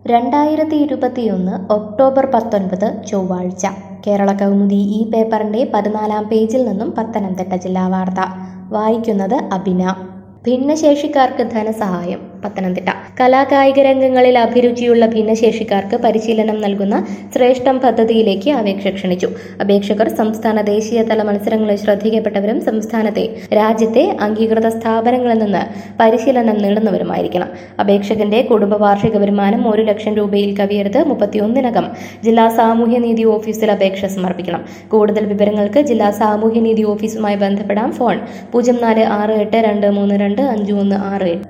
രണ്ടായിരത്തി ഇരുപത്തിയൊന്ന് ഒക്ടോബർ പത്തൊൻപത് ചൊവ്വാഴ്ച കേരള കൗമുദി ഈ പേപ്പറിന്റെ പതിനാലാം പേജിൽ നിന്നും പത്തനംതിട്ട ജില്ലാ വാർത്ത വായിക്കുന്നത് അബിന ഭിന്നശേഷിക്കാർക്ക് ധനസഹായം പത്തനംതിട്ട കലാകായിക രംഗങ്ങളിൽ അഭിരുചിയുള്ള ഭിന്നശേഷിക്കാർക്ക് പരിശീലനം നൽകുന്ന ശ്രേഷ്ഠം പദ്ധതിയിലേക്ക് അപേക്ഷ ക്ഷണിച്ചു അപേക്ഷകർ സംസ്ഥാന ദേശീയ തല മത്സരങ്ങളിൽ ശ്രദ്ധിക്കപ്പെട്ടവരും സംസ്ഥാനത്തെ രാജ്യത്തെ അംഗീകൃത സ്ഥാപനങ്ങളിൽ നിന്ന് പരിശീലനം നേടുന്നവരുമായിരിക്കണം അപേക്ഷകന്റെ കുടുംബ വാർഷിക വരുമാനം ഒരു ലക്ഷം രൂപയിൽ കവിയരുത് മുപ്പത്തിയൊന്നിനകം ജില്ലാ സാമൂഹ്യനീതി ഓഫീസിൽ അപേക്ഷ സമർപ്പിക്കണം കൂടുതൽ വിവരങ്ങൾക്ക് ജില്ലാ സാമൂഹ്യനീതി ഓഫീസുമായി ബന്ധപ്പെടാം ഫോൺ പൂജ്യം നാല് ആറ് എട്ട് രണ്ട് മൂന്ന് രണ്ട് അഞ്ച് ഒന്ന് ആറ് എട്ട്